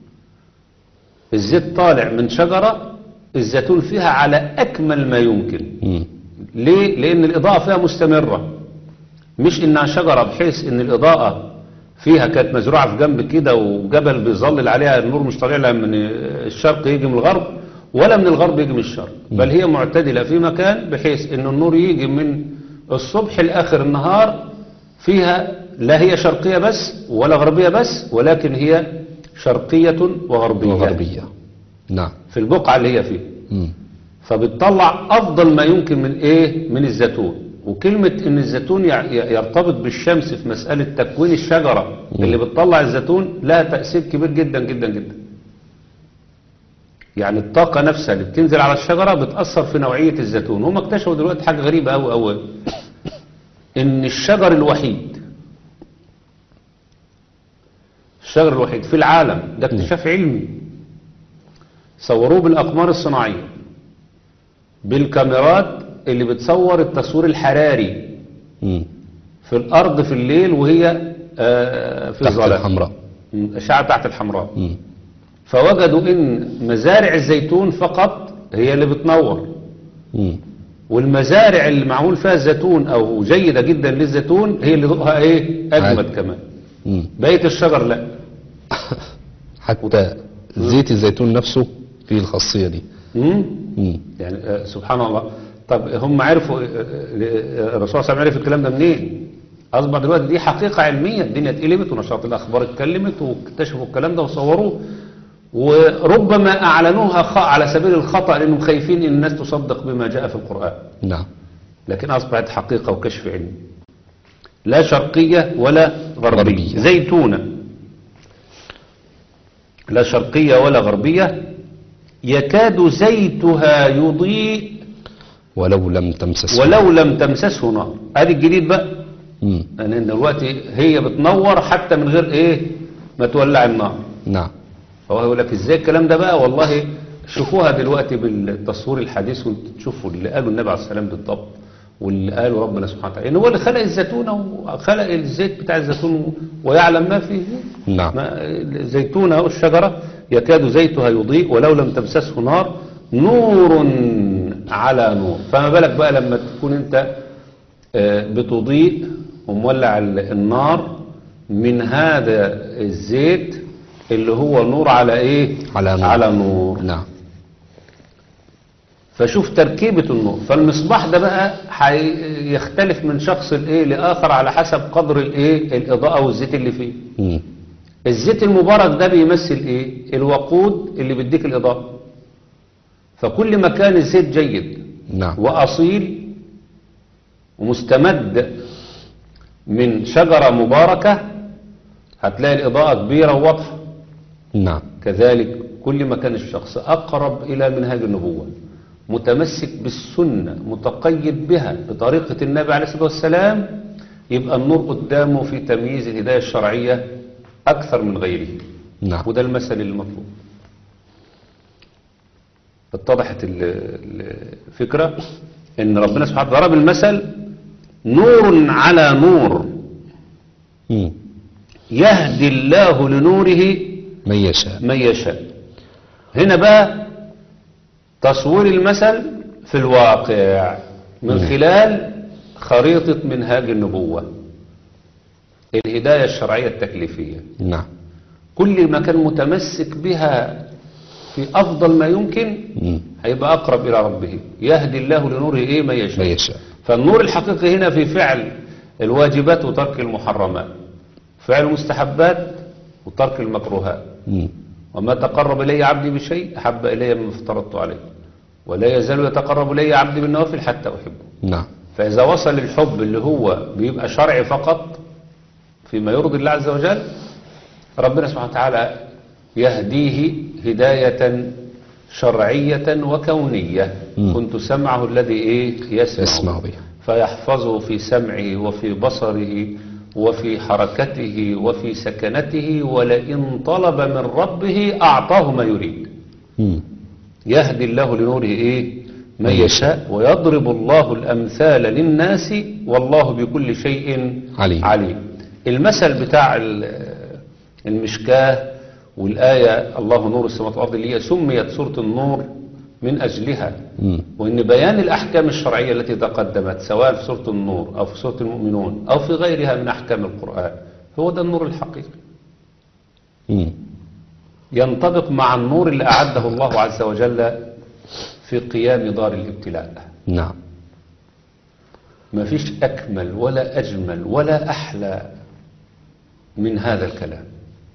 الزيت طالع من شجرة الزيتون فيها على أكمل ما يمكن
مم.
ليه؟ لأن الإضاءة فيها مستمرة مش إنها شجرة بحيث إن الإضاءة فيها كانت مزروعة في جنب كده وجبل بيظلل عليها النور مش طالع لها من الشرق يجي من الغرب ولا من الغرب يجي من الشرق بل هي معتدلة في مكان بحيث إن النور يجي من الصبح لآخر النهار فيها لا هي شرقية بس ولا غربية بس ولكن هي شرقية وغربية,
وغربية نعم
في البقعة اللي هي فيها
مم.
فبتطلع افضل ما يمكن من ايه من الزيتون وكلمة ان الزيتون يع- ي- يرتبط بالشمس في مسألة تكوين الشجرة اللي بتطلع الزيتون لها تأثير كبير جدا جدا جدا يعني الطاقة نفسها اللي بتنزل على الشجرة بتأثر في نوعية الزيتون هم اكتشفوا دلوقتي حاجة غريبة أوي أوي ان الشجر الوحيد الشجر الوحيد في العالم ده اكتشاف علمي صوروه بالأقمار الصناعية بالكاميرات اللي بتصور التصوير الحراري
مم.
في الأرض في الليل وهي آه، في
تحت
الظلام
الحمراء
مم، أشعة تحت الحمراء
مم.
فوجدوا إن مزارع الزيتون فقط هي اللي بتنور
مم.
والمزارع اللي معمول فيها الزيتون أو جيدة جدا للزيتون هي اللي ضوءها إيه أجمد
عادي.
كمان
مم.
بقية الشجر لا
حتى زيت الزيتون نفسه فيه الخاصية دي
مم؟
مم.
يعني آه، سبحان الله طب هم عرفوا آه، آه، الرسول صلى الله عليه وسلم عرف الكلام ده منين اصبح دلوقتي دي حقيقة علمية الدنيا اتقلبت ونشاط الاخبار اتكلمت واكتشفوا الكلام ده وصوروه وربما اعلنوها خ- على سبيل الخطأ لانهم خايفين ان الناس تصدق بما جاء في القرآن
نعم
لكن أصبحت حقيقة وكشف علمي لا شرقية ولا غربية,
غربية.
زيتونة لا شرقية ولا غربية يكاد زيتها يضيء
ولو لم تمسس
ولو لم تمسسه نار ادي الجديد بقى
مم.
لان دلوقتي هي بتنور حتى من غير ايه ما تولع النار
نعم
فهو يقول لك ازاي الكلام ده بقى والله شوفوها دلوقتي بالتصوير الحديث وانتوا تشوفوا اللي قاله النبي عليه السلام بالضبط واللي قاله ربنا سبحانه وتعالى ان هو اللي خلق الزيتونه وخلق الزيت بتاع الزيتون ويعلم ما فيه
نعم.
ما الزيتونه أو الشجره يكاد زيتها يضيء ولو لم تمسسه نار نور على نور فما بالك بقى لما تكون انت آه، بتضيء ومولع ال- النار من هذا الزيت اللي هو نور على ايه
على نور.
على نور
نعم
فشوف تركيبة النور فالمصباح ده بقى حي- يختلف من شخص الايه لاخر على حسب قدر الايه الاضاءة والزيت اللي فيه
مم.
الزيت المبارك ده بيمثل ايه الوقود اللي بيديك الاضاءة فكل ما كان الزيت جيد
نعم
وأصيل ومستمد من شجرة مباركة هتلاقي الإضاءة كبيرة وواضحة
نعم
كذلك كل ما كان الشخص أقرب إلى منهج النبوة متمسك بالسنة متقيد بها بطريقة النبي عليه الصلاة والسلام يبقى النور قدامه في تمييز الهداية الشرعية أكثر من غيره
نعم
وده المثل المطلوب اتضحت ال- ال- الفكرة ان ربنا سبحانه وتعالى ضرب المثل نور على نور
مم.
يهدي الله لنوره
من يشاء
من يشاء هنا بقى تصوير المثل في الواقع من خلال خريطة منهاج النبوة الهداية الشرعية التكليفية
نعم
كل ما كان متمسك بها في أفضل ما يمكن
مم.
هيبقى أقرب إلى ربه يهدي الله لنوره إيه ما
من
يشاء
يشاء
فالنور الحقيقي هنا في فعل الواجبات وترك المحرمات فعل المستحبات وترك المكروهات
مم.
وما تقرب إلي عبدي بشيء أحب إلي مما افترضت عليه ولا يزال يتقرب إلي عبدي بالنوافل حتى أحبه
نعم
فإذا وصل الحب اللي هو بيبقى شرعي فقط فيما يرضي الله عز وجل ربنا سبحانه وتعالى يهديه هداية شرعية وكونية
مم.
كنت سمعه الذي إيه يسمع,
يسمع به.
فيحفظه في سمعه وفي بصره وفي حركته وفي سكنته ولئن طلب من ربه أعطاه ما يريد
مم.
يهدي الله لنوره ايه من
من
يشاء ويضرب الله الامثال للناس والله بكل شيء
عليم.
عليم المثل بتاع ال- المشكاه والايه الله نور السماوات والارض اللي هي سميت سوره النور من اجلها
مم.
وان بيان الاحكام الشرعيه التي تقدمت سواء في سوره النور او في سوره المؤمنون او في غيرها من احكام القران هو ده النور الحقيقي
مم.
ينطبق مع النور اللي أعده الله عز وجل في قيام دار الابتلاء
نعم
ما فيش أكمل ولا أجمل ولا أحلى من هذا الكلام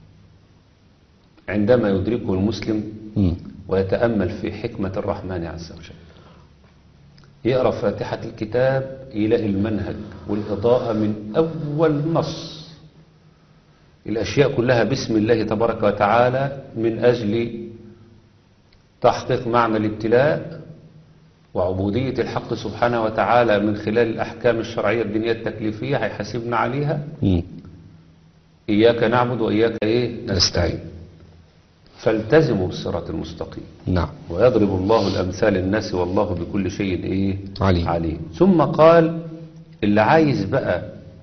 عندما يدركه المسلم
مم.
ويتأمل في حكمة الرحمن عز وجل يقرأ فاتحة الكتاب يلاقي المنهج والإضاءة من أول نص الأشياء كلها باسم الله تبارك وتعالى من أجل تحقيق معنى الابتلاء وعبودية الحق سبحانه وتعالى من خلال الأحكام الشرعية الدينية التكليفية هيحاسبنا عليها
مم.
إياك نعبد وإياك إيه
نستعين
فالتزموا الصراط المستقيم
نعم
ويضرب الله الأمثال للناس والله بكل شيء إيه
عليم.
عليم ثم قال اللي عايز بقى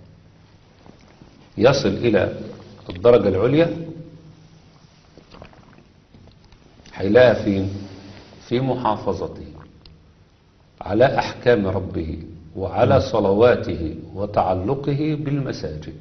يصل إلى الدرجة العليا هيلاقيها فين في محافظته على أحكام ربه وعلى صلواته وتعلقه بالمساجد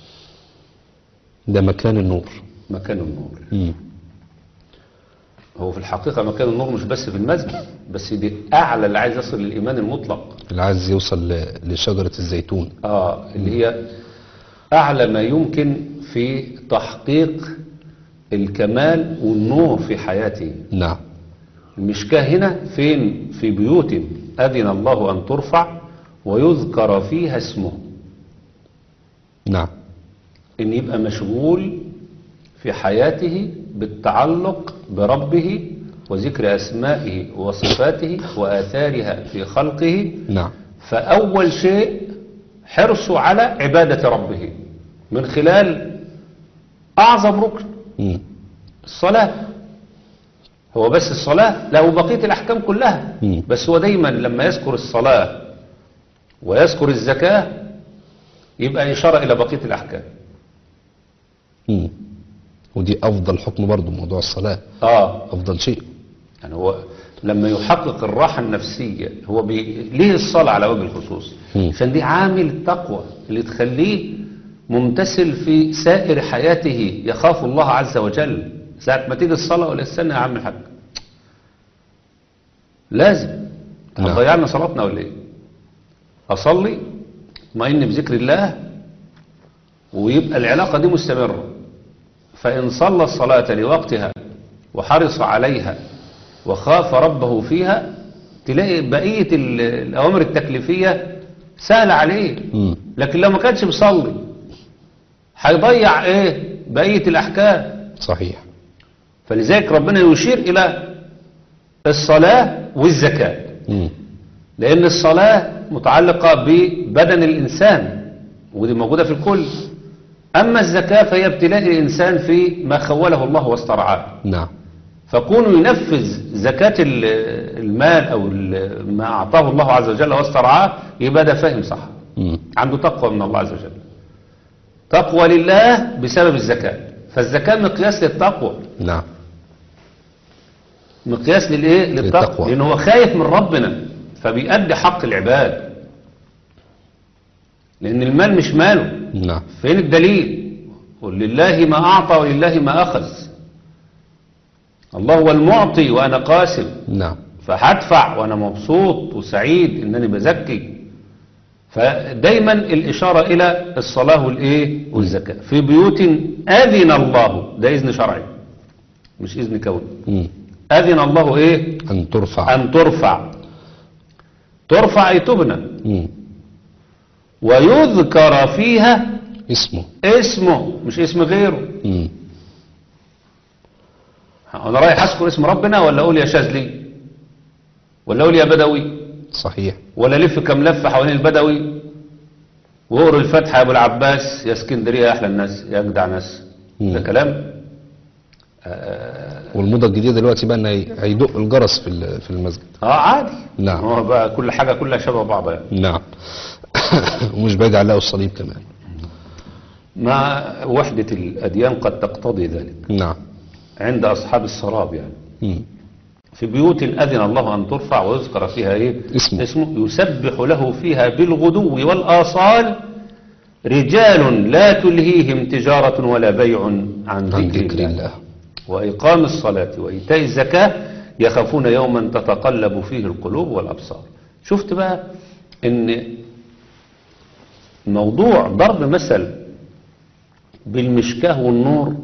ده مكان النور
مكان النور
مم.
هو في الحقيقة مكان النور مش بس في المسجد بس دي اعلى اللي عايز يصل للايمان المطلق
اللي عايز يوصل ل- لشجرة الزيتون
اه اللي هي اعلى ما يمكن في تحقيق الكمال والنور في حياته
نعم
المشكاه هنا فين في بيوت اذن الله ان ترفع ويذكر فيها اسمه
نعم
ان يبقى مشغول في حياته بالتعلق بربه وذكر اسمائه وصفاته واثارها في خلقه
نعم
فأول شيء حرصه على عبادة ربه من خلال أعظم ركن
مم.
الصلاة هو بس الصلاة لا وبقية الأحكام كلها
مم.
بس هو دايما لما يذكر الصلاة ويذكر الزكاة يبقى إشارة إلى بقية الأحكام
مم. ودي أفضل حكم برضو موضوع الصلاة
آه
أفضل شيء
يعني هو لما يحقق الراحة النفسية هو بي... ليه الصلاة على وجه الخصوص
مم.
عشان دي عامل التقوى اللي تخليه ممتثل في سائر حياته يخاف الله عز وجل ساعة ما تيجي الصلاة ولا استنى يا عم الحاج لازم
نعم.
هتضيعنا صلاتنا ولا ايه اصلي اطمئن بذكر الله ويبقى العلاقة دي مستمرة فإن صلى الصلاة لوقتها وحرص عليها وخاف ربه فيها تلاقي بقية ال- الأوامر التكليفية سهلة عليه
مم.
لكن لو ما كانش بيصلي هيضيع ايه بقية الأحكام
صحيح
فلذلك ربنا يشير إلى الصلاة والزكاة
مم.
لأن الصلاة متعلقة ببدن الإنسان ودي موجودة في الكل أما الزكاة فهي ابتلاء الإنسان في ما خوله الله واسترعاه
نعم
فكونه ينفذ زكاة ال- المال أو ال- ما أعطاه الله عز وجل واسترعاه يبقى ده فاهم صح
مم.
عنده تقوى من الله عز وجل تقوى لله بسبب الزكاة فالزكاة مقياس للتقوى
نعم
مقياس للايه للتقوى
للتقوى.
لأنه هو خايف من ربنا فبيأدي حق العباد لأن المال مش ماله
نعم
فين الدليل قل لله ما أعطى ولله ما أخذ الله هو المعطي وأنا قاسم
نعم
فهدفع وأنا مبسوط وسعيد إنني بزكي فدايما الإشارة إلى الصلاة والإيه والزكاة في بيوت أذن الله ده إذن شرعي مش إذن كوني
مم.
أذن الله إيه
أن ترفع
أن ترفع ترفع أي تبنى
مم.
ويذكر فيها
اسمه
اسمه مش اسم غيره
مم.
انا رايح اذكر اسم ربنا ولا اقول يا شاذلي ولا اقول يا بدوي
صحيح
ولا الف كم لفه حوالين البدوي واقرا الفاتحه يا ابو العباس يا اسكندريه يا احلى الناس يا اجدع ناس
مم.
ده كلام
والموضة الجديدة دلوقتي بقى ان هي- هيدق الجرس في ال- في المسجد
اه عادي
نعم.
هو بقى كل حاجه كلها شبه بعضها يعني.
نعم ومش بعيد عليها الصليب كمان
مع وحده الاديان قد تقتضي ذلك
نعم
عند اصحاب السراب يعني
مم.
في بيوت أذن الله أن ترفع ويذكر فيها إيه؟
اسمه.
اسمه يسبح له فيها بالغدو والآصال رجال لا تلهيهم تجارة ولا بيع عن
عن
ذكر,
ذكر
الله,
الله
وإقام الصلاة وإيتاء الزكاة يخافون يوما تتقلب فيه القلوب والأبصار شفت بقى إن موضوع ضرب مثل بالمشكاه والنور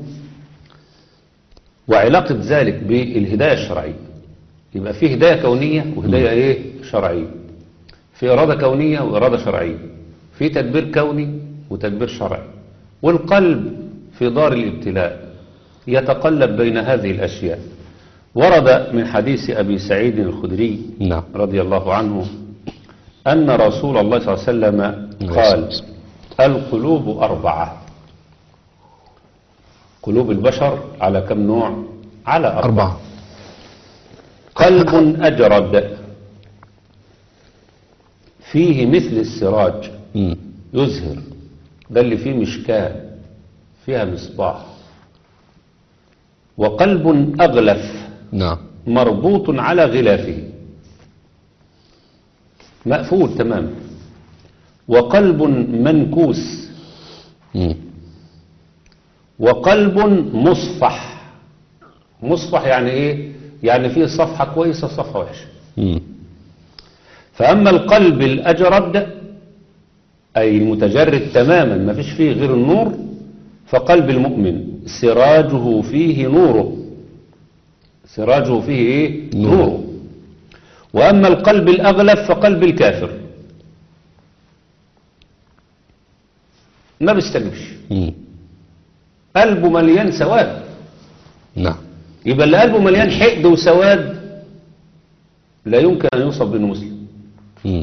وعلاقة ذلك بالهداية الشرعية يبقى في هداية كونية وهداية ايه شرعية في إرادة كونية وإرادة شرعية في تدبير كوني وتدبير شرعي والقلب في دار الابتلاء يتقلب بين هذه الأشياء ورد من حديث أبي سعيد الخدري
نعم
رضي الله عنه أن رسول الله صلى الله عليه وسلم
عليه
قال
الصلاة
القلوب أربعة قلوب البشر على كم نوع على أربعة
أربعة
قلب أجرد فيه مثل السراج
مم.
يزهر ده اللي فيه مشكاة فيها مصباح وقلب أغلف
نعم
مربوط على غلافه مقفول تمام وقلب منكوس
مم.
وقلب مصفح مصفح يعني ايه يعني فيه صفحة كويسة وصفحة وحشة
مم.
فأما القلب الأجرد أي المتجرد تماما ما فيش فيه غير النور فقلب المؤمن سراجه فيه نوره سراجه فيه إيه؟
نور.
نوره وأما القلب الأغلف فقلب الكافر ما بيستجبش
مم.
قلبه مليان سواد
نعم
يبقى اللي قلبه مليان حقد وسواد لا يمكن أن يوصف بأنه مسلم
مم.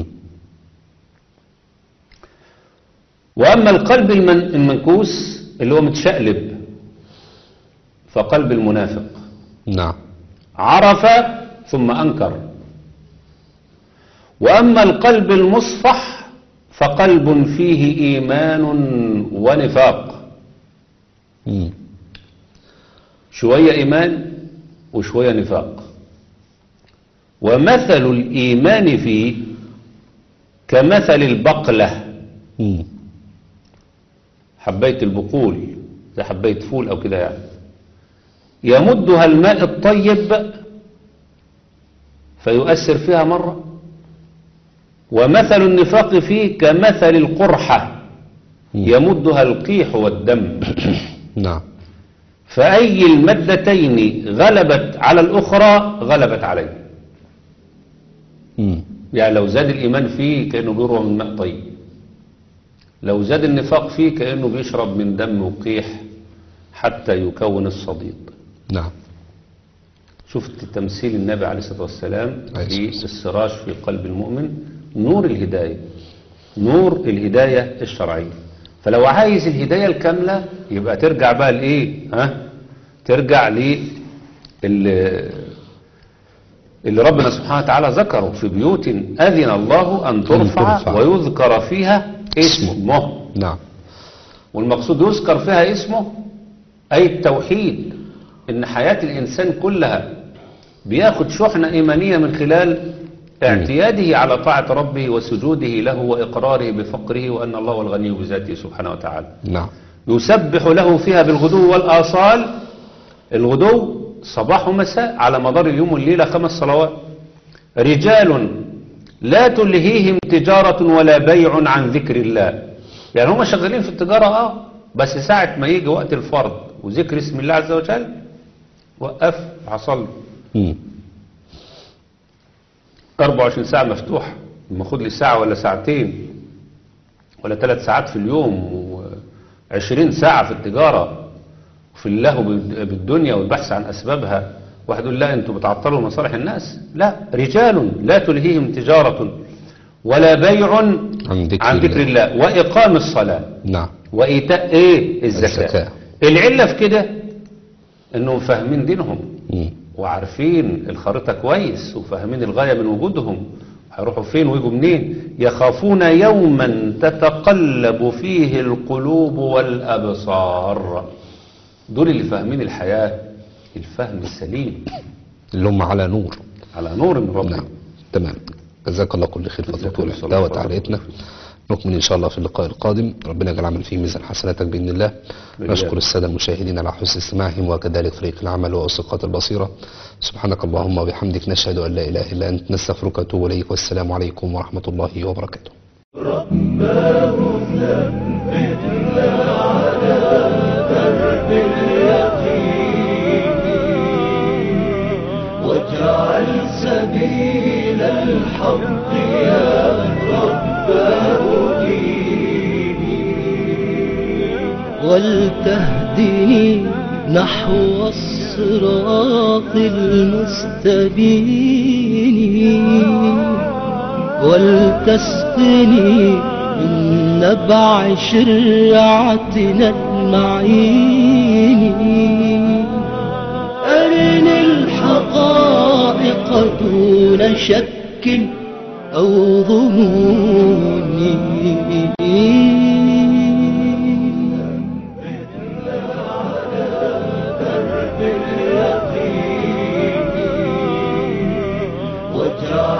وأما القلب المن- المنكوس اللي هو متشقلب فقلب المنافق
نعم
عرف ثم أنكر وأما القلب المصفح فقلب فيه إيمان ونفاق
مم.
شوية إيمان وشوية نفاق ومثل الإيمان فيه كمثل البقلة
مم.
حباية البقول زي حباية فول أو كده يعني يمدها الماء الطيب فيؤثر فيها مرة ومثل النفاق فيه كمثل القرحة يمدها القيح والدم
نعم
فأي المادتين غلبت على الأخرى غلبت عليه
مم.
يعني لو زاد الإيمان فيه كأنه بيروى من ماء طيب لو زاد النفاق فيه كأنه بيشرب من دم وقيح حتى يكون الصديد
نعم
شفت تمثيل النبي عليه الصلاة والسلام
عليه الصلاة
في السراج في قلب المؤمن نور الهداية نور الهداية الشرعية فلو عايز الهداية الكاملة يبقى ترجع بقى لإيه ها ترجع ل اللي ربنا سبحانه وتعالى ذكره في بيوت أذن الله أن ترفع,
ترفع.
ويذكر فيها
اسمه.
اسمه
نعم
والمقصود يذكر فيها اسمه أي التوحيد إن حياة الإنسان كلها بياخد شحنة إيمانية من خلال اعتياده على طاعة ربه وسجوده له وإقراره بفقره وأن الله هو الغني بذاته سبحانه وتعالى
نعم
يسبح له فيها بالغدو والآصال الغدو صباح ومساء على مدار اليوم والليلة خمس صلوات رجال لا تلهيهم تجارة ولا بيع عن ذكر الله يعني هم شغالين في التجارة اه بس ساعة ما يجي وقت الفرض وذكر اسم الله عز وجل وقف حصل
مم.
24 ساعة مفتوحة لما خد لي ساعة ولا ساعتين ولا ثلاث ساعات في اليوم و20 ساعة في التجارة وفي اللهو بال- بالدنيا والبحث عن أسبابها واحد يقول لا أنتوا بتعطلوا مصالح الناس لا رجال لا تلهيهم تجارة ولا بيع
عن ذكر
عن ذكر
الله.
الله وإقام الصلاة
نعم
وإيتاء إيه الزكاة
الزكاة.
العلة في كده إنهم فاهمين دينهم
مم.
وعارفين الخريطة كويس وفاهمين الغاية من وجودهم هيروحوا فين ويجوا منين يخافون يوما تتقلب فيه القلوب والأبصار دول اللي فاهمين الحياة الفهم السليم
اللي هم على نور
على نور من ربنا
نعم تمام جزاك الله كل خير فضل
جزاك
طول
الله
الدعوة
خير.
تعليقتنا نكمل إن شاء الله في اللقاء القادم ربنا يجعل عمل فيه ميزان حسناتك بإذن الله
بالله.
نشكر السادة المشاهدين على حسن استماعهم وكذلك فريق العمل وأسقاط البصيرة سبحانك اللهم وبحمدك نشهد أن لا إله إلا أنت نستغفرك ونتوب إليك والسلام عليكم ورحمة الله وبركاته
واجعل سبيل الحق يا رباه ديني ولتهدني نحو الصراط المستبين ولتسقني من نبع شرعتنا المعين أرني الحقائق دون شك أو ظنون